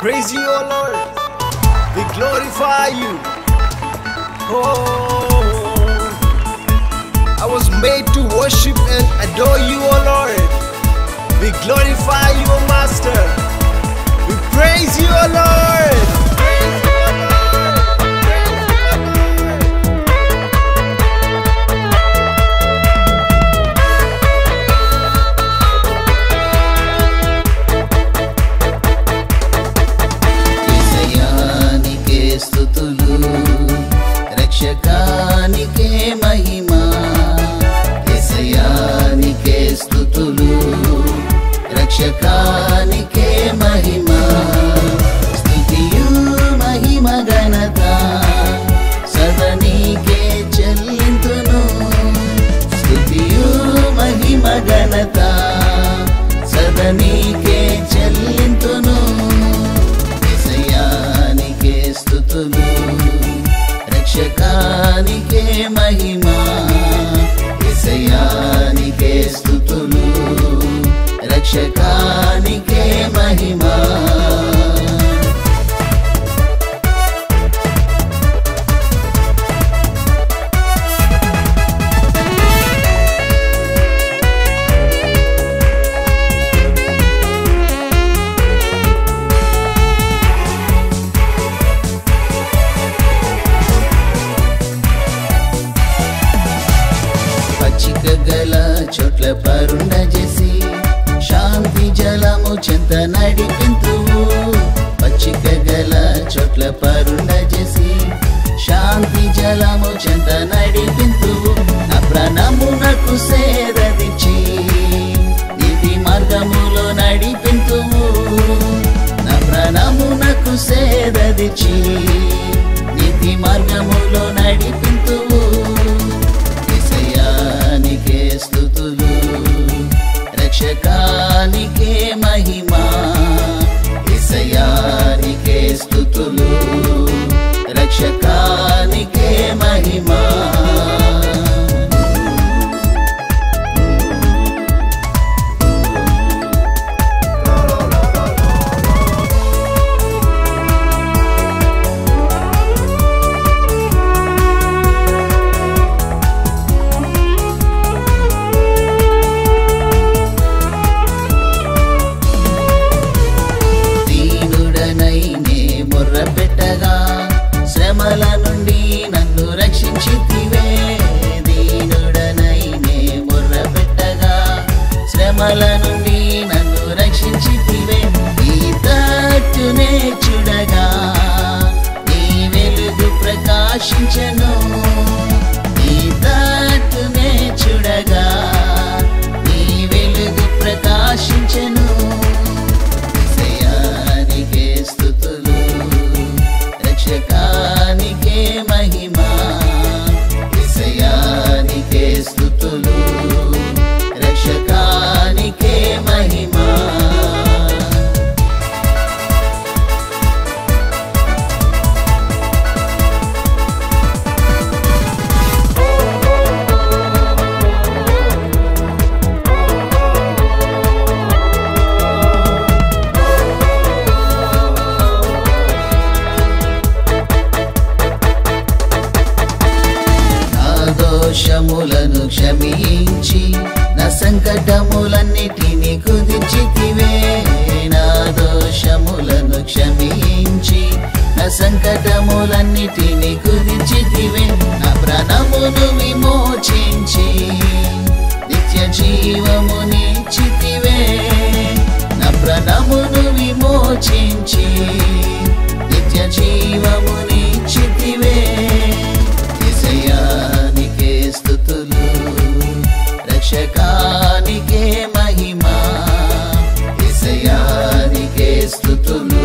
praise you, O Lord. We glorify you. Oh, I was made to worship and adore you, O Lord. We glorify you, O Master. We praise you, O Lord. Praise you, O Lord. Praise you, O Lord. విజయానికే స్థుతులు రక్షకానికే మహిమ విజయానికే స్థుతులు రక్షకానికే మహిమ స్థుతియు మహిమ ఘనత సదనీకే చెల్లింతును స్థుతియు మహిమ ఘనత సదనీకే చెల్లింతును విజయానికే స్థుతులు రక్షకానికే మహిమ విజయానికే స్థుతులు రక్షకానికే మహిమ పచ్చిక గల చోట్ల పరుండ చేసి శాంతి జలము చెంత నడిపింతువు పచ్చిక గల చోట్ల పరుండ చేసి శాంతి జలము చెంత నడిపింతువు నా ప్రాణమునకు సేదదిచ్చి నీతి మార్గములో నడిపింతువు నా ప్రాణమునకు సేదదిచ్చి నీతి మార్గములో నడిపింతువు విషయానికే స్థుతులు రక్షకానికే మహిమ విషయానికే స్థుతులు రక్షకానికే మహిమ దీనుడనై నే మొర్ర పెట్టగా శ్రమల నుండి నన్ను రక్షించితివే దీనుడనై నే మొర్ర పెట్టగా శ్రమల నుండి నన్ను రక్షించితివే ఈ తట్టునే చూడగా నీ వెలుగు ప్రకాశించను ఈ తట్టునే చూడగా నీ వెలుగు ప్రకాశించను విషయానికే స్థుతులు రక్షకానికే మహిమ విషయానికే స్థుతులు రక్షకానికే మహిమ నా దోషములను క్షమించి నా సంకటములన్నిటిని కుదిర్చితివే నా దోషములను క్షమించి నా సంకటములన్నిటిని కుదిర్చితివే నా ప్రాణమును విమోచించి నిత్య జీవమునిచ్చితివే నా ప్రాణమును విమోచించి నిత్య జీవమునిచ్చితివే విజయానికే స్థుతులు రక్షకానికే మహిమ విజయానికే స్థుతులు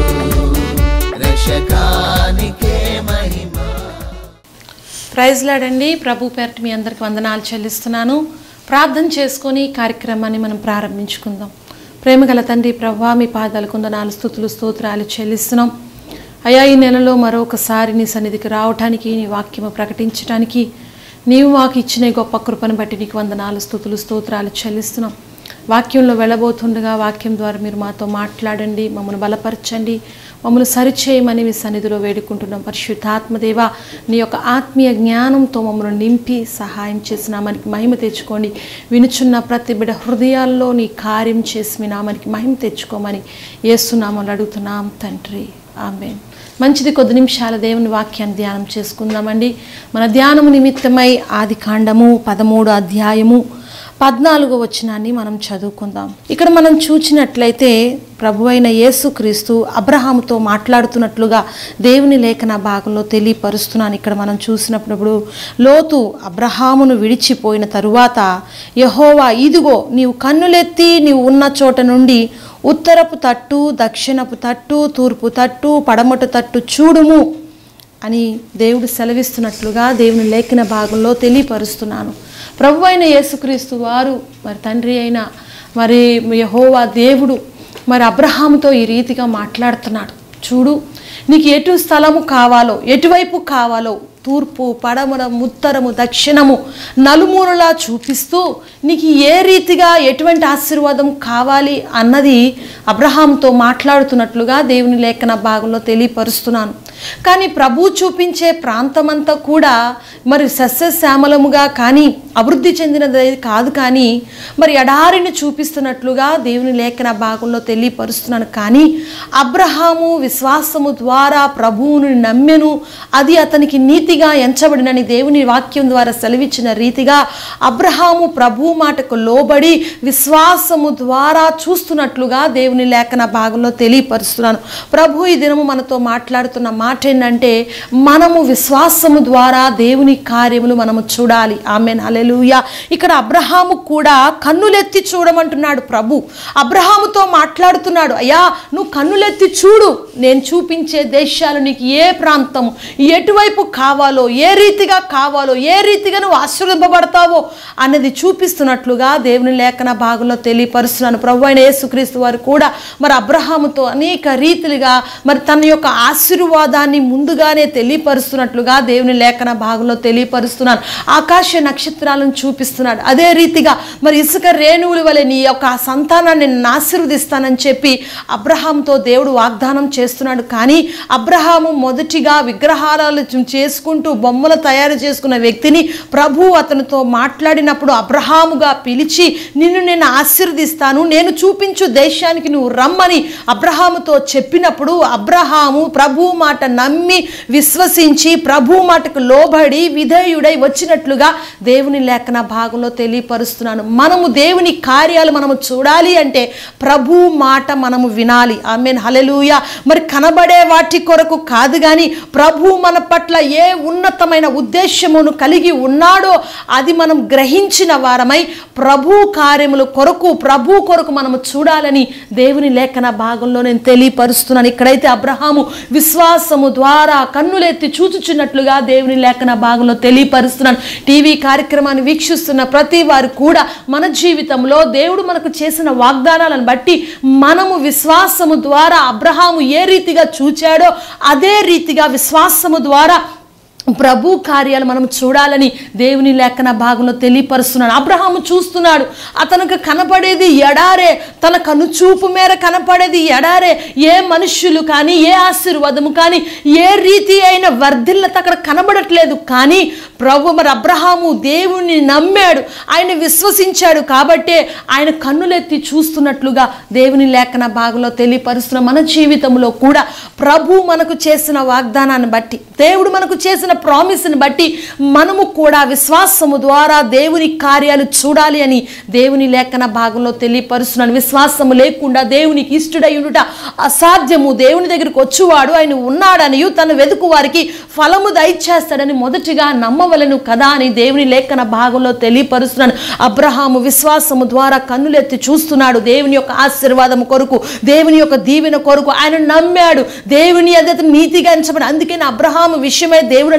రక్షకానికే మహిమ ప్రైజ్ లాడండి ప్రభు పేరట మీ అందరికి వందనాలు చెల్లిస్తున్నాను ప్రార్థన చేసుకొని ఈ కార్యక్రమాన్ని మనం ప్రారంభించుకుందాం ప్రేమగల తండ్రి ప్రభా మీ పాదాలకు వందనాలు స్థుతులు స్తోత్రాలు చెల్లిస్తున్నాం అయా ఈ నెలలో మరొకసారి నీ సన్నిధికి రావటానికి నీ వాక్యము ప్రకటించడానికి నీవు మాకు ఇచ్చిన ఈ గొప్ప కృపను బట్టి నీకు వందనాలు స్థుతులు స్తోత్రాలు చెల్లిస్తున్నాం వాక్యంలో వెళ్ళబోతుండగా వాక్యం ద్వారా మీరు మాతో మాట్లాడండి మమ్మల్ని బలపరచండి మమ్మల్ని సరిచేయమని మీ సన్నిధిలో వేడుకుంటున్నాం పరిశుద్ధాత్మదేవ నీ యొక్క ఆత్మీయ జ్ఞానంతో మమ్మల్ని నింపి సహాయం చేసి నామానికి మహిమ తెచ్చుకోండి వినుచున్న ప్రతి బిడ హృదయాల్లో నీ కార్యం చేసి మీ నామానికి మహిమ తెచ్చుకోమని ఏసునామలు అడుగుతున్నాం తండ్రి ఆమె మంచిది కొద్ది నిమిషాల దేవుని వాక్యాన్ని ధ్యానం చేసుకుందామండి మన ధ్యానము నిమిత్తమై ఆది కాండము పదమూడు అధ్యాయము పద్నాలుగో వచనాన్ని మనం చదువుకుందాం ఇక్కడ మనం చూచినట్లయితే ప్రభు అయిన యేసుక్రీస్తు అబ్రహాముతో మాట్లాడుతున్నట్లుగా దేవుని లేఖన భాగంలో తెలియపరుస్తున్నాను ఇక్కడ మనం చూసినప్పుడు లోతు అబ్రహామును విడిచిపోయిన తరువాత యహోవా ఇదిగో నీవు కన్నులెత్తి నీవు ఉన్న చోట నుండి ఉత్తరపు తట్టు దక్షిణపు తట్టు తూర్పు తట్టు పడమట తట్టు చూడుము అని దేవుడు సెలవిస్తున్నట్లుగా దేవుని లేఖన భాగంలో తెలియపరుస్తున్నాను ప్రభు అయిన యేసుక్రీస్తు వారు మరి తండ్రి అయిన మరి యహోవా దేవుడు మరి అబ్రహాముతో ఈ రీతిగా మాట్లాడుతున్నాడు చూడు నీకు ఎటు స్థలము కావాలో ఎటువైపు కావాలో తూర్పు పడమర ఉత్తరము దక్షిణము నలుమూలలా చూపిస్తూ నీకు ఏ రీతిగా ఎటువంటి ఆశీర్వాదం కావాలి అన్నది అబ్రహాంతో మాట్లాడుతున్నట్లుగా దేవుని లేఖన భాగంలో తెలియపరుస్తున్నాను కానీ ప్రభు చూపించే ప్రాంతమంతా కూడా మరి సస్యశ్యామలముగా కానీ అభివృద్ధి చెందినది కాదు కానీ మరి ఎడారిని చూపిస్తున్నట్లుగా దేవుని లేఖన భాగంలో తెలియపరుస్తున్నాను కానీ అబ్రహాము విశ్వాసము ద్వారా ప్రభువును నమ్మెను అది అతనికి నీతిగా ఎంచబడినని దేవుని వాక్యం ద్వారా సెలవిచ్చిన రీతిగా అబ్రహాము ప్రభు మాటకు లోబడి విశ్వాసము ద్వారా చూస్తున్నట్లుగా దేవుని లేఖన భాగంలో తెలియపరుస్తున్నాను ప్రభు ఈ దినము మనతో మాట్లాడుతున్న మాట ఏంటంటే మనము విశ్వాసము ద్వారా దేవుని కార్యములు మనము చూడాలి ఆమె హలెలుయ ఇక్కడ అబ్రహాము కూడా కన్నులెత్తి చూడమంటున్నాడు ప్రభు అబ్రహాముతో మాట్లాడుతున్నాడు అయ్యా నువ్వు కన్నులెత్తి చూడు నేను చూపించే దేశాలు నీకు ఏ ప్రాంతము ఎటువైపు కావాలో ఏ రీతిగా కావాలో ఏ రీతిగా నువ్వు ఆశీర్వదింపబడతావో అన్నది చూపిస్తున్నట్లుగా దేవుని లేఖన భాగంలో తెలియపరుస్తున్నాను ప్రభు అయిన యేసుక్రీస్తు వారు కూడా మరి అబ్రహాముతో అనేక రీతిలుగా మరి తన యొక్క ఆశీర్వాదాన్ని ముందుగానే తెలియపరుస్తున్నట్లుగా దేవుని లేఖన భాగంలో తెలియపరుస్తున్నాను ఆకాశ నక్షత్రాలను చూపిస్తున్నాడు అదే రీతిగా మరి ఇసుక రేణువుల వలె నీ యొక్క సంతానాన్ని నేను ఆశీర్వదిస్తానని చెప్పి అబ్రహాంతో దేవుడు వాగ్దానం చేస్తున్నాడు కానీ అబ్రహాము మొదటిగా విగ్రహాలు చేసుకుంటూ బొమ్మలు తయారు చేసుకున్న వ్యక్తిని ప్రభు అతనితో మాట్లాడినప్పుడు అబ్రహాముగా పిలిచి నిన్ను నేను ఆశీర్వదిస్తాను నేను చూపించు దేశానికి నువ్వు రమ్మని అబ్రహాముతో చెప్పినప్పుడు అబ్రహాము ప్రభు మాట నమ్మి విశ్వసించి ప్రభు మాటకు లోబడి విధేయుడై వచ్చినట్లుగా దేవుని లేఖన భాగంలో తెలియపరుస్తున్నాను మనము దేవుని కార్యాలు మనము చూడాలి అంటే ప్రభు మాట మనము వినాలి ఆమెన్ హలెలూయ మరి కనబడే వాటి కొరకు కాదు కానీ ప్రభు మన పట్ల ఏ ఉన్నతమైన ఉద్దేశమును కలిగి ఉన్నాడో అది మనం గ్రహించిన వారమై ప్రభు కార్యములు కొరకు ప్రభు కొరకు మనము చూడాలని దేవుని లేఖన భాగంలో నేను తెలియపరుస్తున్నాను ఇక్కడైతే అబ్రహాము విశ్వాసము ద్వారా కన్నులెత్తి చూచుచున్నట్లుగా దేవుని లేఖన భాగంలో తెలియపరుస్తున్నాను టీవీ కార్యక్రమాన్ని వీక్షిస్తున్న ప్రతి వారు కూడా మన జీవితంలో దేవుడు మనకు చేసిన వాగ్దానాలను బట్టి మనము విశ్వాసము ద్వారా అబ్రహాము ఏ రీతిగా చూచాడో అదే రీతిగా విశ్వాసము ద్వారా ప్రభు కార్యాలు మనం చూడాలని దేవుని లేఖన భాగంలో తెలియపరుస్తున్నాడు అబ్రహాము చూస్తున్నాడు అతనికి కనపడేది ఎడారే తన కనుచూపు మేర కనపడేది ఎడారే ఏ మనుష్యులు కానీ ఏ ఆశీర్వాదము కానీ ఏ రీతి అయిన వర్ధిల్లత అక్కడ కనబడట్లేదు కానీ ప్రభు మరి అబ్రహాము దేవుణ్ణి నమ్మాడు ఆయన విశ్వసించాడు కాబట్టే ఆయన కన్నులెత్తి చూస్తున్నట్లుగా దేవుని లేఖన భాగంలో తెలియపరుస్తున్న మన జీవితంలో కూడా ప్రభు మనకు చేసిన వాగ్దానాన్ని బట్టి దేవుడు మనకు చేసిన ప్రామిస్ని బట్టి మనము కూడా విశ్వాసము ద్వారా దేవుని కార్యాలు చూడాలి అని దేవుని లేఖన భాగంలో తెలియపరుస్తున్నాను విశ్వాసము లేకుండా దేవునికి ఇష్టడై ఉండుట అసాధ్యము దేవుని దగ్గరికి వచ్చువాడు ఆయన ఉన్నాడని తను వెతుకు వారికి ఫలము దయచేస్తాడని మొదటిగా నమ్మవలను కదా అని దేవుని లేఖన భాగంలో తెలియపరుస్తున్నాను అబ్రహాము విశ్వాసము ద్వారా కన్నులెత్తి చూస్తున్నాడు దేవుని యొక్క ఆశీర్వాదము కొరకు దేవుని యొక్క దీవెన కొరకు ఆయన నమ్మాడు దేవుని అదే నీతిగా ఎంచబడి అందుకే అబ్రహాము విషయమై దేవుడు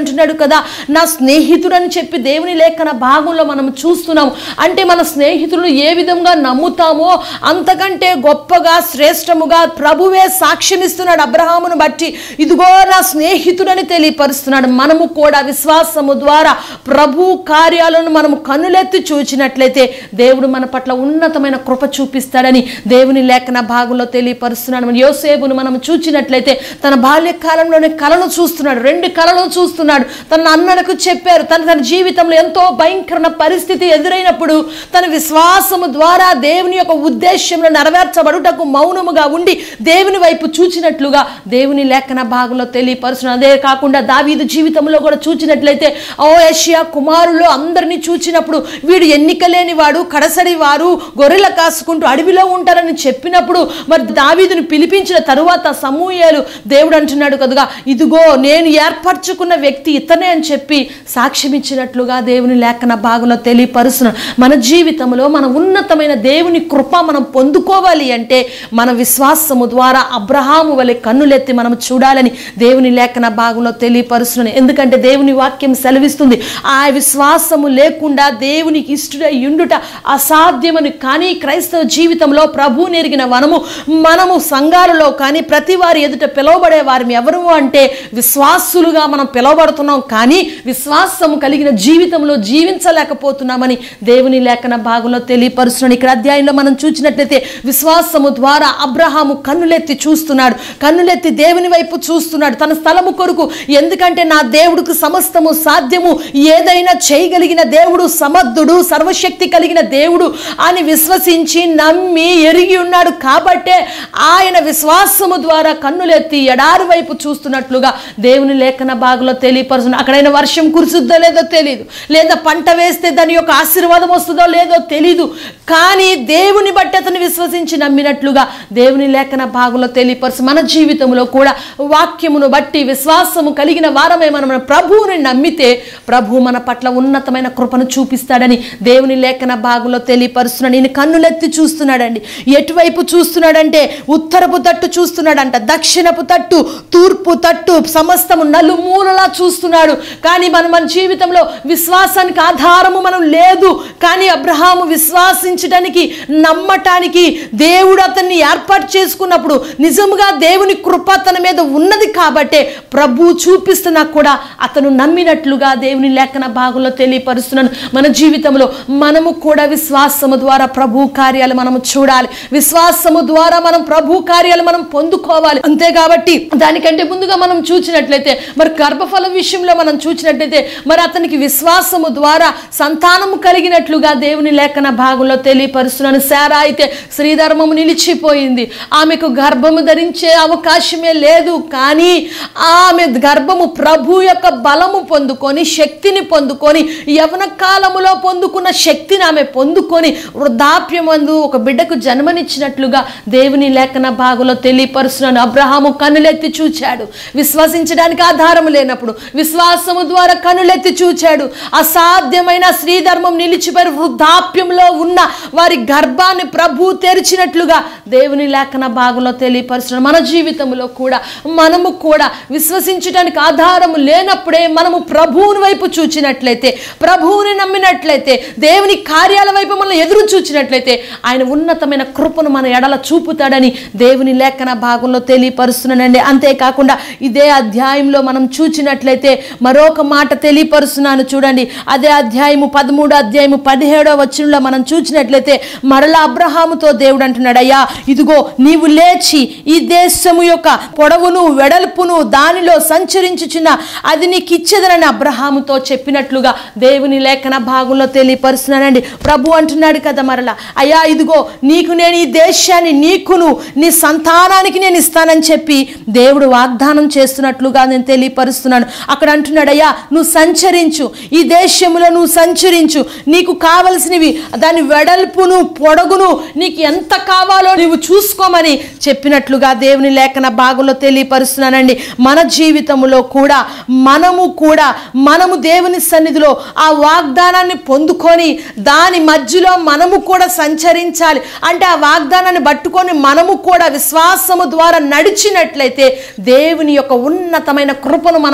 అంటున్నాడు కదా నా స్నేహితుడని చెప్పి దేవుని లేఖన భాగంలో మనం చూస్తున్నాం అంటే మన స్నేహితులను ఏ విధంగా నమ్ముతామో అంతకంటే గొప్పగా శ్రేష్టముగా ప్రభువే సాక్ష్యం ఇస్తున్నాడు అబ్రహామును బట్టి ఇదిగో నా స్నేహితుడని తెలియపరుస్తున్నాడు మనము కూడా విశ్వాసము ద్వారా ప్రభు కార్యాలను మనము కన్నులెత్తి చూచినట్లయితే దేవుడు మన పట్ల ఉన్నతమైన కృప చూపిస్తాడని దేవుని లేఖన భాగంలో తెలియపరుస్తున్నాడు మన యోసేపును మనం చూచినట్లయితే తన బాల్యకాలంలోనే కళను చూస్తున్నాడు రెండు కళలు చూస్తున్నాడు తన అన్నలకు చెప్పారు తన తన జీవితంలో ఎంతో భయంకరమైన పరిస్థితి ఎదురైనప్పుడు తన విశ్వాసము ద్వారా దేవుని యొక్క ఉద్దేశంలో నెరవేర్చబడుటకు మౌనముగా ఉండి దేవుని వైపు చూచినట్లుగా దేవుని లేఖన భాగంలో తెలియపరుస్తున్నాడు అదే కాకుండా దావీదు జీవితంలో కూడా చూచినట్లయితే ఓ ఏషియా కుమారులు అందరినీ చూచినప్పుడు వీడు ఎన్నిక లేని వాడు కడసడి వారు గొర్రెల కాసుకుంటూ అడవిలో ఉంటారని చెప్పినప్పుడు మరి దావీదుని పిలిపించిన తరువాత సమూయేలు దేవుడు అంటున్నాడు కదుగా ఇదిగో నేను ఏర్పరచుకున్న వ్యక్తి ఇతనే అని చెప్పి సాక్ష్యం ఇచ్చినట్లుగా దేవుని లేఖన భాగంలో తెలియపరుస్తున్నాడు మన జీవితంలో మన ఉన్నతమైన దేవుని కృప మనం పొందుకోవాలి అంటే మన విశ్వాసము ద్వారా అబ్రహాము వలె కన్నులెత్తి మనం చూడాలని దేవుని లేఖన భాగంలో తెలియపరుస్తున్నాను ఎందుకంటే దేవుని వాక్యం సెలవిస్తుంది ఆ విశ్వాసము లేకుండా దేవునికి ఇష్టడై ఉండుట అసాధ్యమని కానీ క్రైస్తవ జీవితంలో ప్రభు నెరిగిన మనము మనము సంఘాలలో కానీ ప్రతి వారి ఎదుట పిలువబడే వారిని ఎవరు అంటే విశ్వాసులుగా మనం పిలువబడుతున్నాం కానీ విశ్వాసము కలిగిన జీవితంలో జీవించలేకపోతున్నామని దేవుని లేఖన భాగంలో తెలియపరుస్తున్నాడు ఇక్కడ అధ్యాయంలో మనం చూసినట్లయితే విశ్వాసము ద్వారా అబ్రహాము కన్నులెత్తి చూస్తున్నాడు కన్నులెత్తి దేవుని వైపు చూస్తున్నాడు తన స్థలము కొరకు ఎందుకంటే నా దేవుడికి సమస్తము సాధ్యము ఏదైనా చేయగలిగిన దేవుడు సమర్థుడు సర్వశక్తి కలిగిన దేవుడు అని విశ్వసించి నమ్మి ఎరిగి ఉన్నాడు కాబట్టే ఆయన విశ్వాసము ద్వారా కన్నులెత్తి ఎడారి వైపు చూస్తున్నట్లుగా దేవుని లేఖన భాగంలో తెలియపరుస్తుంది అక్కడైనా వర్షం కురుసుద్దో లేదో తెలియదు లేదా పంట వేస్తే దాని యొక్క ఆశీర్వాదం వస్తుందో లేదో తెలీదు కానీ దేవుని బట్టి అతను విశ్వసించి నమ్మినట్లుగా దేవుని లేఖన భాగంలో తెలియపరుసు మన జీవితంలో కూడా వాక్యమును బట్టి విశ్వాసము కలిగిన వారమే మనం ప్రభువుని నమ్మితే ప్రభు మన పట్ల ఉన్నతమైన కృపను చూపిస్తాడని దేవుని లేఖన భాగంలో తెలియపరుస్తున్నాడు నేను కన్నులెత్తి చూస్తున్నాడండి ఎటువైపు చూస్తున్నాడంటే ఉత్తరపు తట్టు చూస్తున్నాడంట దక్షిణపు తట్టు తూర్పు తట్టు సమస్తము నలుమూలలా చూస్తున్నాడు కానీ మనం మన జీవితంలో విశ్వాసానికి ఆధారము మనం లేదు కానీ అబ్రహాము విశ్వాసించడానికి నమ్మటానికి దేవుడు అతన్ని ఏర్పాటు చేసుకున్నప్పుడు నిజముగా దేవుని కృప తన మీద ఉన్నది కాబట్టే ప్రభు చూపిస్తున్నా కూడా అతను నమ్మినట్లుగా దేవుని లేఖన భాగంలో తెలియపరుస్తున్నాను మన జీవితంలో మనము కూడా విశ్వాసము ద్వారా ప్రభు కార్యాలు మనము చూడాలి విశ్వాసము ద్వారా మనం ప్రభు కార్యాలు మనం పొందుకోవాలి అంతే కాబట్టి దానికంటే ముందుగా మనం చూసినట్లయితే మరి గర్భఫలం విషయంలో మనం చూసినట్లయితే మరి అతనికి విశ్వాసము ద్వారా సంతానము కలిగినట్లుగా దేవుని లేఖన భాగంలో తెలియపరుస్తున్నాను శారా అయితే శ్రీధర్మము నిలిచిపోయింది ఆమెకు గర్భము ధరించే అవకాశమే లేదు కానీ ఆమె గర్భము ప్రభు యొక్క బలము పొందుకొని శక్తిని పొందుకొని యవన కాలములో పొందుకున్న శక్తిని ఆమె పొందుకొని వృద్ధాప్యమందు ఒక బిడ్డకు జన్మనిచ్చినట్లుగా దేవుని లేఖన భాగంలో తెలియపరుస్తున్నాను అబ్రహాము కనులెత్తి చూచాడు విశ్వసించడానికి ఆధారము లేనప్పుడు విశ్వాసము ద్వారా కనులెత్తి చూచాడు అసాధ్యమైన శ్రీధర్మం నిలిచిపోయి వృద్ధాప్యంలో ఉన్న వారి గర్భాన్ని ప్రభు తెరిచినట్లుగా దేవుని లేఖన భాగంలో తెలియపరుస్తున్నాడు మన జీవితంలో కూడా మనము కూడా విశ్వసించడానికి ఆధారము లేనప్పుడే మనము ప్రభువుని వైపు చూచినట్లయితే ప్రభువుని నమ్మినట్లయితే దేవుని కార్యాల వైపు మనం ఎదురు చూచినట్లయితే ఆయన ఉన్నతమైన కృపను మన ఎడల చూపుతాడని దేవుని లేఖన భాగంలో తెలియపరుస్తున్నానండి అంతేకాకుండా ఇదే అధ్యాయంలో మనం చూచినట్లయితే మరొక మాట తెలియపరుస్తున్నాను చూడండి అదే అధ్యాయము పదమూడు అధ్యాయము పదిహేడో వచనంలో మనం చూచినట్లయితే మరలా అబ్రహాముతో దేవుడు అంటున్నాడు అయ్యా ఇదిగో నీవు లేచి ఈ దేశము యొక్క పొడవును వెడల్పును దానిలో సంచరించుచున్న అది నీకు ఇచ్చేదనని అబ్రహాముతో చెప్పినట్లుగా దేవుని లేఖన భాగంలో తెలియపరుస్తున్నానండి ప్రభు అంటున్నాడు కదా మరలా అయ్యా ఇదిగో నీకు నేను ఈ దేశాన్ని నీకును నీ సంతానానికి నేను ఇస్తానని చెప్పి దేవుడు వాగ్దానం చేస్తున్నట్లుగా నేను తెలియపరుస్తున్నాను అక్కడ అంటున్నాడు అయ్యా నువ్వు సంచరించు ఈ దేశంలో నువ్వు సంచరించు నీకు కావలసినవి దాని వెడల్పును పొడగును నీకు ఎంత కావాలో నువ్వు చూసుకోమని చెప్పినట్లుగా దేవుని లేఖన భాగంలో తెలియపరుస్తున్నానండి మన జీవితంలో కూడా మనము కూడా మనము దేవుని సన్నిధిలో ఆ వాగ్దానాన్ని పొందుకొని దాని మధ్యలో మనము కూడా సంచరించాలి అంటే ఆ వాగ్దానాన్ని పట్టుకొని మనము కూడా విశ్వాసము ద్వారా నడిచినట్లయితే దేవుని యొక్క ఉన్నతమైన కృపను మనం పొందుకో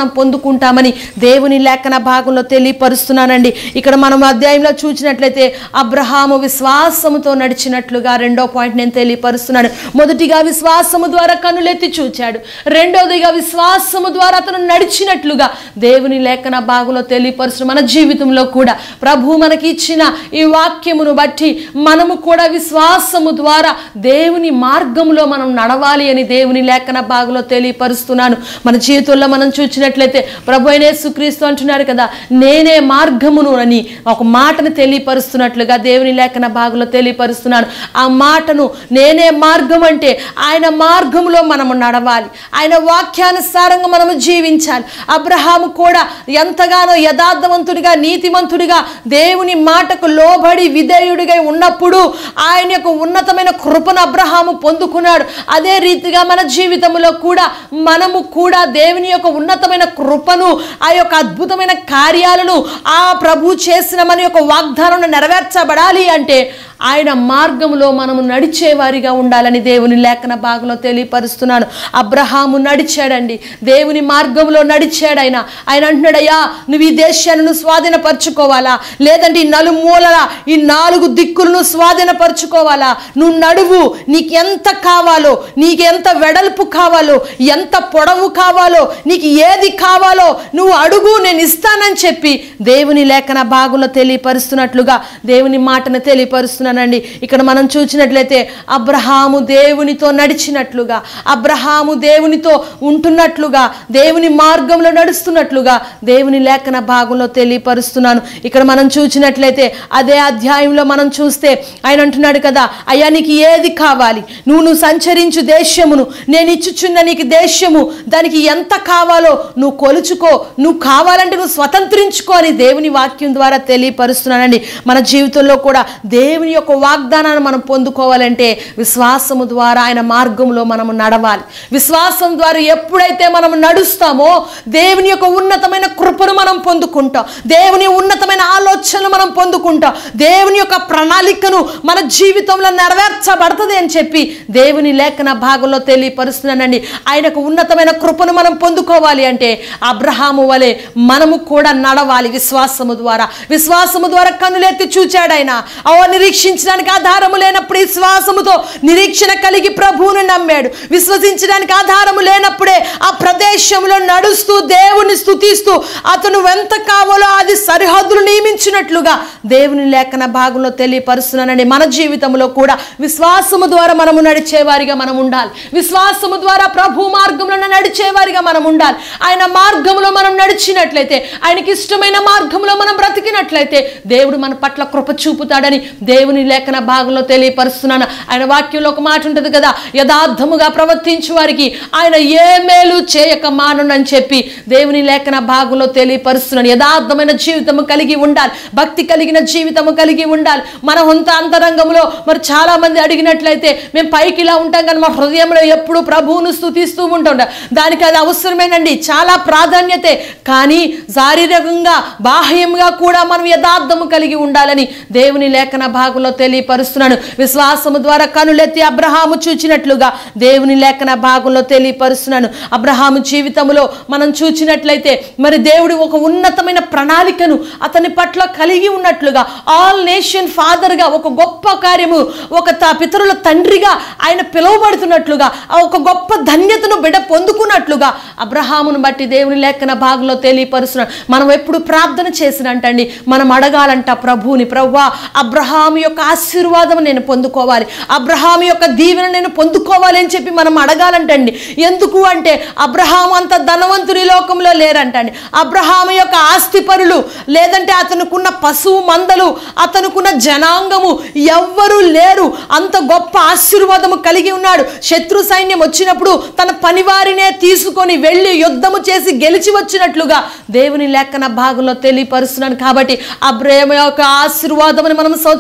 పొందుకుంటామని దేవుని లేఖన భాగంలో తెలియపరుస్తున్నానండి ఇక్కడ మనం అధ్యాయంలో చూసినట్లయితే అబ్రహాము విశ్వాసముతో నడిచినట్లుగా రెండో పాయింట్ నేను తెలియపరుస్తున్నాను మొదటిగా విశ్వాసము ద్వారా కనులెత్తి చూచాడు రెండోదిగా విశ్వాసము ద్వారా అతను నడిచినట్లుగా దేవుని లేఖన భాగంలో తెలియపరుస్తున్న మన జీవితంలో కూడా ప్రభు మనకి ఇచ్చిన ఈ వాక్యమును బట్టి మనము కూడా విశ్వాసము ద్వారా దేవుని మార్గంలో మనం నడవాలి అని దేవుని లేఖన భాగంలో తెలియపరుస్తున్నాను మన జీవితంలో మనం చూసినట్లయితే ప్రభు అయిన యేసుక్రీస్తు అంటున్నారు కదా నేనే మార్గమును అని ఒక మాటను తెలియపరుస్తున్నట్లుగా దేవుని లేఖన భాగంలో తెలియపరుస్తున్నాను ఆ మాటను నేనే మార్గం అంటే ఆయన మార్గంలో మనము నడవాలి ఆయన వాక్యానుసారంగా మనము జీవించాలి అబ్రహాము కూడా ఎంతగానో యథార్థవంతుడిగా నీతిమంతుడిగా దేవుని మాటకు లోబడి విధేయుడిగా ఉన్నప్పుడు ఆయన యొక్క ఉన్నతమైన కృపను అబ్రహాము పొందుకున్నాడు అదే రీతిగా మన జీవితంలో కూడా మనము కూడా దేవుని యొక్క ఉన్నతమైన కృపను ఆ యొక్క అద్భుతమైన కార్యాలను ఆ ప్రభు చేసిన మన యొక్క వాగ్దానం నెరవేర్చబడాలి అంటే ఆయన మార్గంలో మనము నడిచేవారిగా ఉండాలని దేవుని లేఖన భాగంలో తెలియపరుస్తున్నాను అబ్రహాము నడిచాడండి దేవుని మార్గంలో నడిచాడు ఆయన ఆయన అంటున్నాడయ్యా నువ్వు ఈ దేశాన్ని నువ్వు స్వాధీనపరచుకోవాలా లేదంటే ఈ నలుమూలల ఈ నాలుగు దిక్కులను స్వాధీనపరచుకోవాలా నువ్వు నడువు నీకు ఎంత కావాలో నీకు ఎంత వెడల్పు కావాలో ఎంత పొడవు కావాలో నీకు ఏది కావాలో నువ్వు అడుగు నేను ఇస్తానని చెప్పి దేవుని లేఖన భాగంలో తెలియపరుస్తున్నట్లుగా దేవుని మాటను తెలియపరుస్తున్నానండి ఇక్కడ మనం చూసినట్లయితే అబ్రహాము దేవునితో నడిచినట్లుగా అబ్రహాము దేవునితో ఉంటున్నట్లుగా దేవుని మార్గంలో నడుస్తున్నట్లుగా దేవుని లేఖన భాగంలో తెలియపరుస్తున్నాను ఇక్కడ మనం చూసినట్లయితే అదే అధ్యాయంలో మనం చూస్తే ఆయన అంటున్నాడు కదా అయ్యా నీకు ఏది కావాలి నువ్వు నువ్వు సంచరించు దేశమును నేను ఇచ్చుచున్న నీకు దేశము దానికి ఎంత కావాలో నువ్వు కొలుచుకో నువ్వు కావాలంటే నువ్వు స్వతంత్రించుకో అని దేవుని వాక్యం ద్వారా తెలియపరుస్తున్నానండి మన జీవితంలో కూడా దేవుని యొక్క వాగ్దానాన్ని మనం పొందుకోవాలంటే విశ్వాసము ద్వారా ఆయన మార్గంలో మనము నడవాలి విశ్వాసం ద్వారా ఎప్పుడైతే మనం నడుస్తామో దేవుని యొక్క ఉన్నతమైన కృపను మనం పొందుకుంటాం దేవుని ఉన్నతమైన ఆలోచనలు మనం పొందుకుంటాం దేవుని యొక్క ప్రణాళికను మన జీవితంలో నెరవేర్చబడుతుంది అని చెప్పి దేవుని లేఖన భాగంలో తెలియపరుస్తున్నానండి ఆయనకు ఉన్నతమైన కృపను మనం పొందుకోవాలి అంటే అబ్రహాము వలె మనము కూడా నడవాలి విశ్వాసము ద్వారా విశ్వాసము ద్వారా కన్నులెత్తి చూచాడు ఆయన ఓ నిరీక్షించడానికి ఆధారము లేనప్పుడు విశ్వాసముతో నిరీక్షణ కలిగి ప్రభువును నమ్మాడు విశ్వసించడానికి ఆధారము లేనప్పుడే ఆ ప్రదేశంలో నడుస్తూ దేవుని స్తుతిస్తూ అతను ఎంత కావాలో అది సరిహద్దులు నియమించినట్లుగా దేవుని లేఖన భాగంలో తెలియపరుస్తున్నానండి మన జీవితంలో కూడా విశ్వాసము ద్వారా మనము నడిచేవారిగా మనం ఉండాలి విశ్వాసము ద్వారా ప్రభు మార్గంలో నడిచేవారిగా మనం ఉండాలి ఆయన మార్గంలో మనం నడిచినట్లయితే ఆయనకి ఇష్టమైన మార్గంలో మనం బ్రతికినట్లయితే దేవుడు మన పట్ల కృప చూపుతాడని దేవుని లేఖన భాగంలో తెలియపరుస్తున్నాను ఆయన వాక్యంలో ఒక మాట ఉంటుంది కదా యథార్థముగా ప్రవర్తించు వారికి ఆయన ఏ మేలు చేయక మానునని చెప్పి దేవుని లేఖన భాగంలో తెలియపరుస్తున్నాను యథార్థమైన జీవితము కలిగి ఉండాలి భక్తి కలిగిన జీవితము కలిగి ఉండాలి మన హొంత అంతరంగంలో మరి చాలా మంది అడిగినట్లయితే మేము పైకి ఇలా ఉంటాం కానీ మా హృదయంలో ఎప్పుడు ప్రభువును స్థుతిస్తూ ఉంటుంటాం దానికి అది అవసరమేనండి చాలా ప్రాధాన్యతే కానీ శారీరకంగా బాహ్యంగా కూడా మనం యథార్థము కలిగి ఉండాలని దేవుని లేఖన భాగంలో తెలియపరుస్తున్నాను విశ్వాసము ద్వారా కనులెత్తి అబ్రహాము చూచినట్లుగా దేవుని లేఖన భాగంలో తెలియపరుస్తున్నాను అబ్రహాము జీవితంలో మనం చూచినట్లయితే మరి దేవుడు ఒక ఉన్నతమైన ప్రణాళికను అతని పట్ల కలిగి ఉన్నట్లుగా ఆల్ నేషన్ ఫాదర్గా ఒక గొప్ప కార్యము ఒక త పితరుల తండ్రిగా ఆయన పిలువబడుతున్నట్లుగా ఆ ఒక గొప్ప ధన్యతను బిడ్డ పొందుకున్నట్లుగా అబ్రహామును బట్టి దేవుని లేఖన భాగంలో తెలియపరుస్తున్నాడు మనం ఎప్పుడు ప్రార్థన చేసినంటండి మనం అడగాలంట ప్రభువుని ప్రభువా అబ్రహాము యొక్క ఆశీర్వాదం నేను పొందుకోవాలి అబ్రహాము యొక్క దీవెన నేను పొందుకోవాలి అని చెప్పి మనం అడగాలంటండి ఎందుకు అంటే అబ్రహాము అంత ధనవంతుని లోకంలో లేరంటండి అబ్రహాము యొక్క ఆస్తిపరులు లేదంటే అతనుకున్న పశువు మందలు అతనుకున్న జనాంగము ఎవ్వరూ లేరు అంత గొప్ప ఆశీర్వాదము కలిగి ఉన్నాడు శత్రు సైన్యం వచ్చినప్పుడు తన పనివారినే తీసుకొని వెళ్ళి యుద్ధము చేసి గెలిచి వచ్చినట్లుగా దేవుని లేఖన భాగంలో తెలియపరుస్తున్నాను కాబట్టి అబ్రహం యొక్క ఆశీర్వాదమును మనం స్వతంత్రించుకో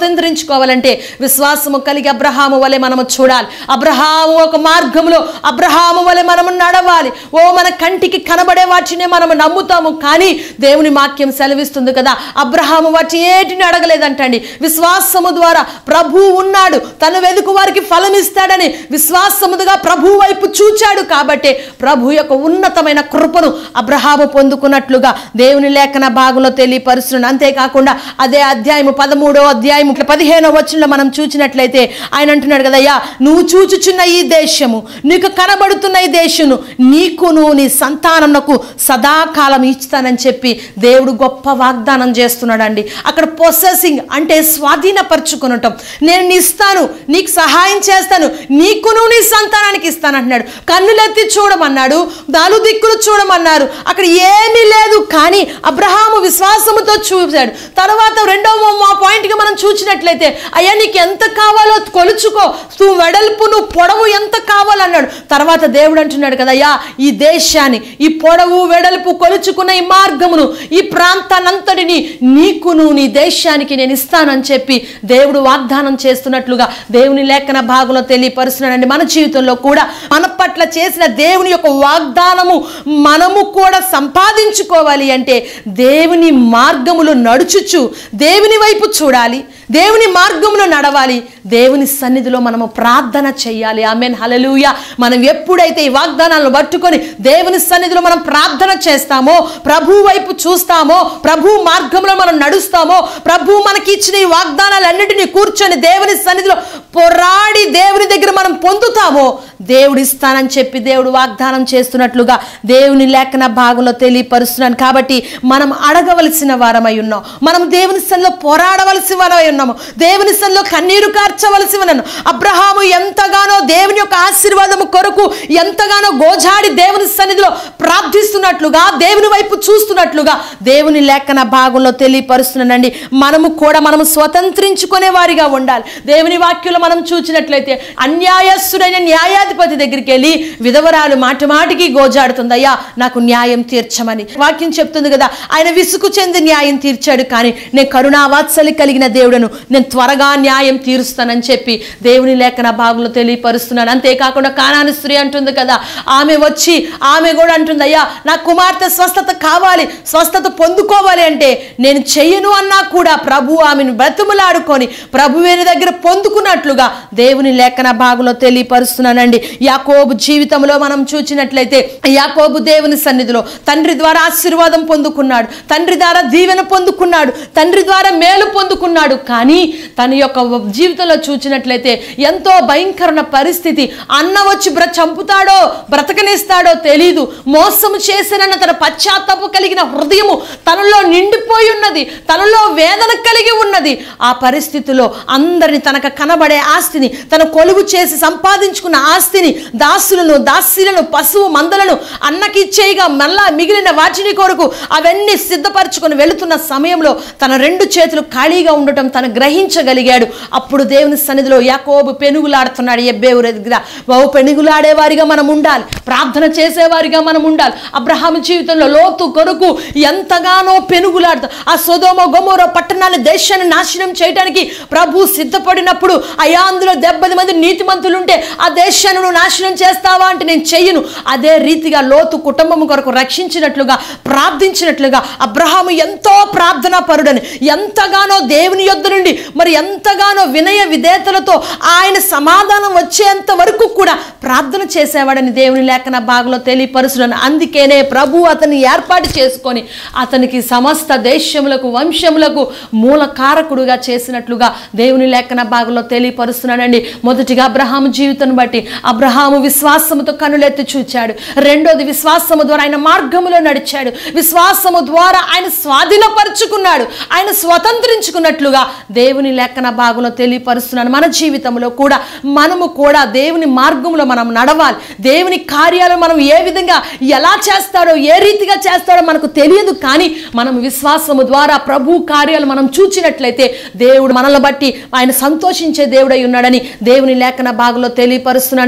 సంపాదించుకోవాలంటే విశ్వాసము కలిగి అబ్రహాము వలె మనము చూడాలి అబ్రహాము ఒక మార్గంలో అబ్రహాము వలె మనము నడవాలి ఓ మన కంటికి కనబడే వాటినే మనము నమ్ముతాము కానీ దేవుని వాక్యం సెలవిస్తుంది కదా అబ్రహాము వాటి ఏటిని అడగలేదంటండి విశ్వాసము ద్వారా ప్రభు ఉన్నాడు తను వెదుకు వారికి ఫలం ఇస్తాడని విశ్వాసముగా ప్రభు వైపు చూచాడు కాబట్టి ప్రభు యొక్క ఉన్నతమైన కృపను అబ్రహాము పొందుకున్నట్లుగా దేవుని లేఖన భాగంలో తెలియపరుస్తున్నాడు అంతేకాకుండా అదే అధ్యాయము పదమూడో అధ్యాయము పదిహేనో వచనంలో మనం చూచినట్లయితే ఆయన అంటున్నాడు కదయ్యా నువ్వు చూచుచున్న ఈ దేశము నీకు కనబడుతున్న ఈ దేశము నీకును నీ సంతానమునకు సదాకాలం ఇస్తానని చెప్పి దేవుడు గొప్ప వాగ్దానం చేస్తున్నాడండి అక్కడ పొసెసింగ్ అంటే స్వాధీనపరచుకునటం నేను నీ ఇస్తాను నీకు సహాయం చేస్తాను నీకును నీ సంతానానికి ఇస్తాను అంటున్నాడు కన్నులెత్తి చూడమన్నాడు నాలుగు దిక్కులు చూడమన్నారు అక్కడ ఏమీ లేదు కానీ అబ్రహాము విశ్వాసముతో చూశాడు తర్వాత రెండవ మా పాయింట్గా మనం చూసినట్లయితే అయ్యా నీకు ఎంత కావాలో కొలుచుకో నువ్వు వెడల్పు నువ్వు పొడవు ఎంత కావాలన్నాడు తర్వాత దేవుడు అంటున్నాడు కదా అయ్యా ఈ దేశాన్ని ఈ పొడవు వెడల్పు కొలుచుకున్న ఈ మార్గమును ఈ ప్రాంతానంతటిని నీకును నీ దేశానికి నేను ఇస్తానని చెప్పి దేవుడు వాగ్దానం చేస్తున్నట్లుగా దేవుని లేఖన భాగంలో తెలియపరుస్తున్నాడండి మన జీవితంలో కూడా మన పట్ల చేసిన దేవుని యొక్క వాగ్దానము మనము కూడా సంపాదించుకోవాలి అంటే దేవుని మార్గములు నడుచుచు దేవుని వైపు చూడాలి దేవుని మార్గంలో నడవాలి దేవుని సన్నిధిలో మనము ప్రార్థన చేయాలి ఆమెన్ హలలుయ మనం ఎప్పుడైతే ఈ వాగ్దానాలను పట్టుకొని దేవుని సన్నిధిలో మనం ప్రార్థన చేస్తామో ప్రభు వైపు చూస్తామో ప్రభు మార్గంలో మనం నడుస్తామో ప్రభు మనకి ఇచ్చిన ఈ వాగ్దానాలన్నిటినీ కూర్చొని దేవుని సన్నిధిలో పోరాడి దేవుని దగ్గర మనం పొందుతామో దేవుడు ఇస్తానని చెప్పి దేవుడు వాగ్దానం చేస్తున్నట్లుగా దేవుని లేఖన భాగంలో తెలియపరుస్తున్నాను కాబట్టి మనం అడగవలసిన వారమై ఉన్నాం మనం దేవుని సన్నిలో పోరాడవలసిన వారమై ఉన్నాము దేవుని సన్నిలో కన్నీరు కార్చవలసి ఉన్నాను అబ్రహాము ఎంతగానో దేవుని యొక్క ఆశీర్వాదము కొరకు ఎంతగానో గోజాడి దేవుని సన్నిధిలో ప్రార్థిస్తున్నట్లుగా దేవుని వైపు చూస్తున్నట్లుగా దేవుని లేఖన భాగంలో తెలియపరుస్తున్నానండి మనము కూడా మనము స్వతంత్రించుకునే వారిగా ఉండాలి దేవుని వాక్యంలో మనం చూసినట్లయితే అన్యాయస్తుడైన న్యాయాధిపతి దగ్గరికి వెళ్ళి విధవరాలు మాటి మాటికి గోజాడుతుంది అయ్యా నాకు న్యాయం తీర్చమని వాక్యం చెప్తుంది కదా ఆయన విసుగు చెంది న్యాయం తీర్చాడు కానీ నేను కరుణావాత్సలి కలిగిన దేవుడను నేను త్వరగా న్యాయం తీరుస్తానని చెప్పి దేవుని లేఖన భాగంలో తెలియపరుస్తున్నాను అంతేకాకుండా కానాని స్త్రీ అంటుంది కదా ఆమె వచ్చి ఆమె కూడా అంటుంది అయ్యా నా కుమార్తె స్వస్థత కావాలి స్వస్థత పొందుకోవాలి అంటే నేను చెయ్యను అన్నా కూడా ప్రభు ఆమెను బ్రతుములాడుకొని ప్రభువేని దగ్గర పొందుకున్నట్లుగా దేవుని లేఖన భాగంలో తెలియపరుస్తున్నానండి యాకోబు జీవితంలో మనం చూచినట్లయితే యాకోబు దేవుని సన్నిధిలో తండ్రి ద్వారా ఆశీర్వాదం పొందుకున్నాడు తండ్రి ద్వారా దీవెన పొందుకున్నాడు తండ్రి ద్వారా మేలు పొందుకున్నాడు కానీ తన యొక్క జీవితంలో చూచినట్లయితే ఎంతో భయంకరమైన పరిస్థితి అన్న వచ్చి బ్ర చంపుతాడో బ్రతకనిస్తాడో తెలీదు మోసము చేసినన్న తన పశ్చాత్తాపం కలిగిన హృదయము తనలో నిండిపోయి ఉన్నది తనలో వేదన కలిగి ఉన్నది ఆ పరిస్థితిలో అందరిని తనకు కనబడే ఆస్తిని తన కొలువు చేసి సంపాదించుకున్న ఆస్తిని దాసులను దాస్యులను పశువు మందలను అన్నకి ఇచ్చేయగా మళ్ళా మిగిలిన వాటిని కొరకు అవన్నీ సిద్ధపరచుకొని వెళుతున్న సమయంలో తన రెండు చేతులు ఖాళీగా ఉండటం తను గ్రహించగలిగాడు అప్పుడు దేవుని సన్నిధిలో యాకోబు పెనుగులాడుతున్నాడు ఎబ్బేవు దగ్గర బహు పెనుగులాడేవారిగా మనం ఉండాలి ప్రార్థన చేసేవారిగా మనం ఉండాలి అబ్రహాం జీవితంలో లోతు కొరకు ఎంతగానో పెనుగులాడుతూ ఆ సొదోమ గొమోరో పట్టణాన్ని దేశాన్ని నాశనం చేయడానికి ప్రభు సిద్ధపడినప్పుడు అయా అందులో డెబ్బది మంది నీతిమంతులు ఉంటే ఆ దేశాన్ని నువ్వు నాశనం చేస్తావా అంటే నేను చెయ్యను అదే రీతిగా లోతు కుటుంబం కొరకు రక్షించినట్లుగా ప్రార్థించినట్లుగా అబ్రహాము ఎంతో ప్రార్థనా పరుడని ఎంతగానో దేవుని యొద్ద నుండి మరి ఎంతగానో వినయ విధేతలతో ఆయన సమాధానం వచ్చేంత వరకు కూడా ప్రార్థన చేసేవాడని దేవుని లేఖన భాగంలో తెలియపరుచున్నాను అందుకేనే ప్రభు అతన్ని ఏర్పాటు చేసుకొని అతనికి సమస్త దేశములకు వంశములకు మూల కారకుడుగా చేసినట్లుగా దేవుని లేఖన భాగంలో తెలియపరుస్తున్నానండి మొదటిగా అబ్రహాము జీవితం బట్టి అబ్రహాము విశ్వాసముతో కనులెత్తి చూచాడు రెండోది విశ్వాసము ద్వారా ఆయన మార్గములో నడిచాడు విశ్వాసము ద్వారా ఆయన స్వాధీనపరుచుకున్నాడు ఆయన స్వతంత్రించుకున్నట్లుగా దేవుని లేఖన భాగంలో తెలియపరుస్తున్నాను మన జీవితంలో కూడా మనము కూడా దేవుని మార్గంలో మనం నడవాలి దేవుని కార్యాలు మనం ఏ విధంగా ఎలా చేస్తాడో ఏ రీతిగా చేస్తాడో మనకు తెలియదు కానీ మనం విశ్వాసము ద్వారా ప్రభు కార్యాలు మనం చూచినట్లయితే దేవుడు మనల్ని బట్టి ఆయన సంతోషించే దేవుడై ఉన్నాడని దేవుని లేఖన భాగంలో తెలియపరుస్తున్నానండి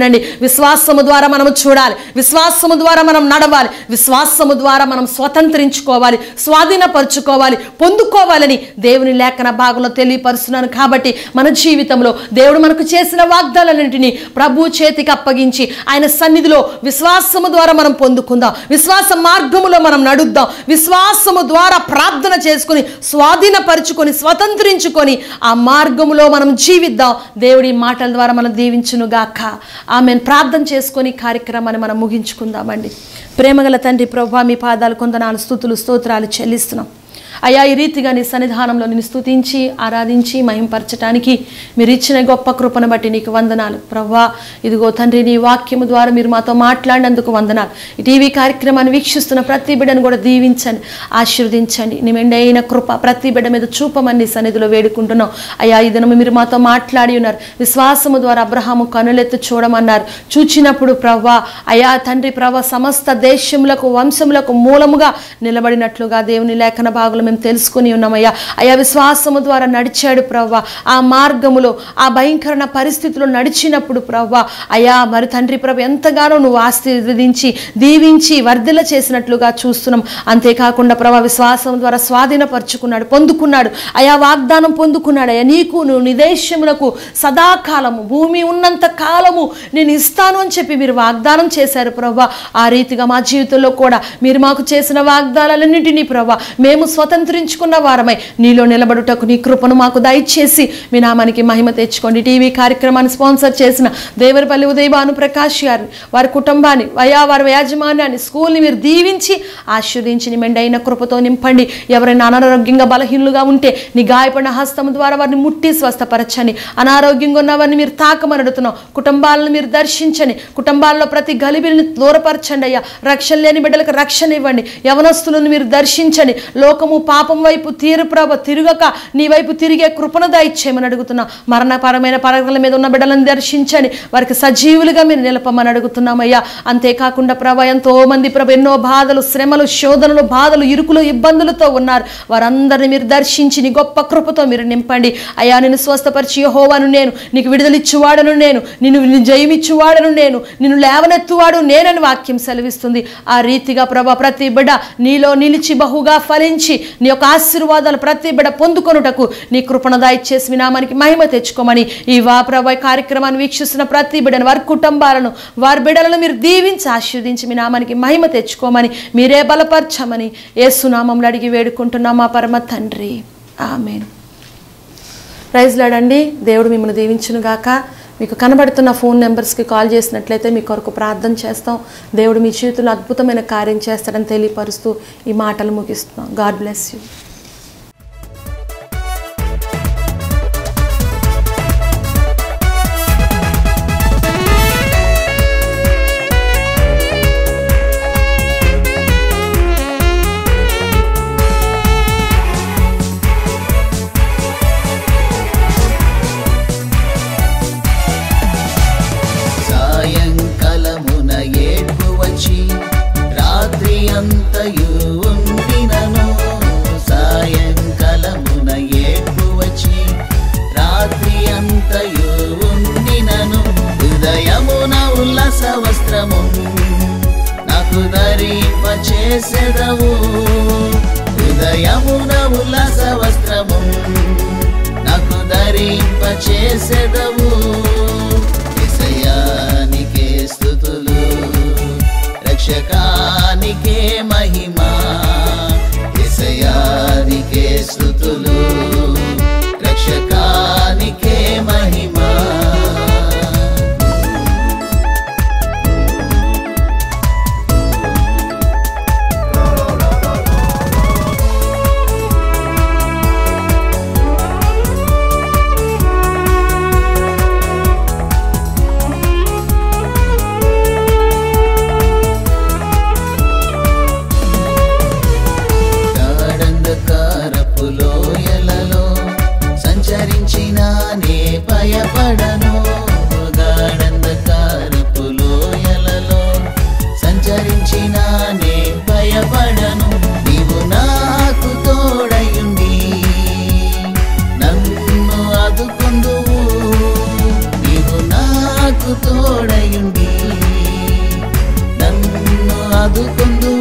వినండి విశ్వాసము ద్వారా మనము చూడాలి విశ్వాసము ద్వారా మనం నడవాలి విశ్వాసము ద్వారా మనం స్వతంత్రించుకోవాలి స్వాధీనపరుచుకోవాలి పొందుకోవాలని దేవుని లేఖన భాగంలో తెలియపరుస్తున్నాను కాబట్టి మన జీవితంలో దేవుడు మనకు చేసిన వాగ్దానాలన్నింటినీ ప్రభు చేతికి అప్పగించి ఆయన సన్నిధిలో విశ్వాసము ద్వారా మనం పొందుకుందాం విశ్వాస మార్గములో మనం నడుద్దాం విశ్వాసము ద్వారా ప్రార్థన చేసుకుని స్వాధీనపరుచుకొని స్వతంత్రించుకొని ఆ మార్గములో మనం జీవిద్దాం దేవుడి మాటల ద్వారా మనం దీవించును గాక ఆమెను ప్రార్థన చేసుకొని ఈ కార్యక్రమాన్ని మనం ముగించుకుందామండి ప్రేమగల తండ్రి ప్రభా మీ పాదాలు కొందనాలు స్థుతులు స్తోత్రాలు చెల్లిస్తున్నాం అయ్యా ఈ రీతిగా నీ సన్నిధానంలో నేను స్తుతించి ఆరాధించి మహింపరచటానికి మీరు ఇచ్చిన గొప్ప కృపను బట్టి నీకు వందనాలు ప్రవ్వా ఇదిగో తండ్రి నీ వాక్యము ద్వారా మీరు మాతో మాట్లాడినందుకు వందనాలు ఈ టీవీ కార్యక్రమాన్ని వీక్షిస్తున్న ప్రతి బిడ్డను కూడా దీవించండి ఆశీర్వదించండి నీ మెండైన కృప ప్రతి బిడ్డ మీద చూపమని నీ సన్నిధిలో వేడుకుంటున్నాం అయ్యా ఈ దినము మీరు మాతో మాట్లాడి ఉన్నారు విశ్వాసము ద్వారా అబ్రహాము కనులెత్తి చూడమన్నారు చూచినప్పుడు ప్రవ్వా అయా తండ్రి ప్రవ్వ సమస్త దేశములకు వంశములకు మూలముగా నిలబడినట్లుగా దేవుని లేఖన భాగంలో మేము తెలుసుకుని ఉన్నామయ్యా అయా విశ్వాసము ద్వారా నడిచాడు ప్రవ్వ ఆ మార్గములో ఆ భయంకరణ పరిస్థితిలో నడిచినప్పుడు ప్రవ్వ అయా మరి తండ్రి ప్రభు ఎంతగానో నువ్వు ఆశీర్వదించి దీవించి వర్ధిల్ల చేసినట్లుగా చూస్తున్నాం అంతేకాకుండా ప్రభా విశ్వాసం ద్వారా స్వాధీనపరుచుకున్నాడు పొందుకున్నాడు అయా వాగ్దానం పొందుకున్నాడు అయ్యా నీకు నువ్వు నిదేశములకు సదాకాలము భూమి ఉన్నంత కాలము నేను ఇస్తాను అని చెప్పి మీరు వాగ్దానం చేశారు ప్రభా ఆ రీతిగా మా జీవితంలో కూడా మీరు మాకు చేసిన వాగ్దానాలన్నింటినీ ప్రభా మేము స్వతంత్రించుకున్న వారమై నీలో నిలబడుటకు నీ కృపను మాకు దయచేసి మీ నామానికి మహిమ తెచ్చుకోండి టీవీ కార్యక్రమాన్ని స్పాన్సర్ చేసిన దేవరపల్లి ఉదయభాను ప్రకాష్ గారిని వారి కుటుంబాన్ని వయా వారి యాజమాన్యాన్ని స్కూల్ని మీరు దీవించి ఆశీర్వదించి నీ మెండైన కృపతో నింపండి ఎవరైనా అనారోగ్యంగా బలహీనులుగా ఉంటే నీ గాయపడిన హస్తం ద్వారా వారిని ముట్టి స్వస్థపరచండి అనారోగ్యంగా ఉన్న వారిని మీరు తాకమని అడుగుతున్నాం కుటుంబాలను మీరు దర్శించండి కుటుంబాల్లో ప్రతి గలిబిలిని దూరపరచండి అయ్యా రక్షణ లేని బిడ్డలకు రక్షణ ఇవ్వండి యవనస్తులను మీరు దర్శించండి లోకము పాపం వైపు తీరు ప్రభ తిరగక నీ వైపు తిరిగే కృపను దయచేయమని అడుగుతున్నాం మరణపరమైన పరగల మీద ఉన్న బిడ్డలను దర్శించండి వారికి సజీవులుగా మీరు నిలపమని అడుగుతున్నామయ్యా అంతేకాకుండా ప్రభ ఎంతో మంది ప్రభ ఎన్నో బాధలు శ్రమలు శోధనలు బాధలు ఇరుకులు ఇబ్బందులతో ఉన్నారు వారందరిని మీరు దర్శించి నీ గొప్ప కృపతో మీరు నింపండి అయ్యా నేను స్వస్థపరిచి యెహోవాను నేను నీకు విడుదలిచ్చువాడను నేను నిన్ను నిన్ను జయమిచ్చువాడను నేను నిన్ను లేవనెత్తువాడు నేనని వాక్యం సెలవిస్తుంది ఆ రీతిగా ప్రభ ప్రతి బిడ్డ నీలో నిలిచి బహుగా ఫలించి నీ యొక్క ఆశీర్వాదాలు ప్రతి బిడ్డ పొందుకొనుటకు నీ కృపణ దయచేసి మీ నామానికి మహిమ తెచ్చుకోమని ఈ వా ప్రభ ఈ కార్యక్రమాన్ని వీక్షిస్తున్న ప్రతి బిడ్డను వారి కుటుంబాలను వారి బిడ్డలను మీరు దీవించి ఆశీర్వదించి మీ నామానికి మహిమ తెచ్చుకోమని మీరే బలపరచమని ఏసునామంలో అడిగి వేడుకుంటున్నాం మా పరమ తండ్రి ఆమెను ప్రైజ్ లాడండి దేవుడు మిమ్మల్ని దీవించును గాక మీకు కనబడుతున్న ఫోన్ నెంబర్స్కి కాల్ చేసినట్లయితే మీ కొరకు ప్రార్థన చేస్తాం దేవుడు మీ జీవితంలో అద్భుతమైన కార్యం చేస్తాడని తెలియపరుస్తూ ఈ మాటలు ముగిస్తున్నాం గాడ్ బ్లెస్ యూ సాయంకాలమున ఏడ్పు వచ్చి రాత్రి అంతయు ఉండినను సాయంకాలమున ఏడ్పు వచ్చి రాత్రి అంతయు ఉండినను హృదయమున ఉల్లాస వస్త్రము నాకు ధరింప చేసెదవు హృదయమున ఉల్లాస వస్త్రము నాకు ధరింప చేసెదవు ఎసయానికే స్థుతులు రక్షకానికే మహిమా ఎసయానికే స్థుతులు రక్షకానికే మహిమా తోడయుండి నన్ను ఆదుకొందువా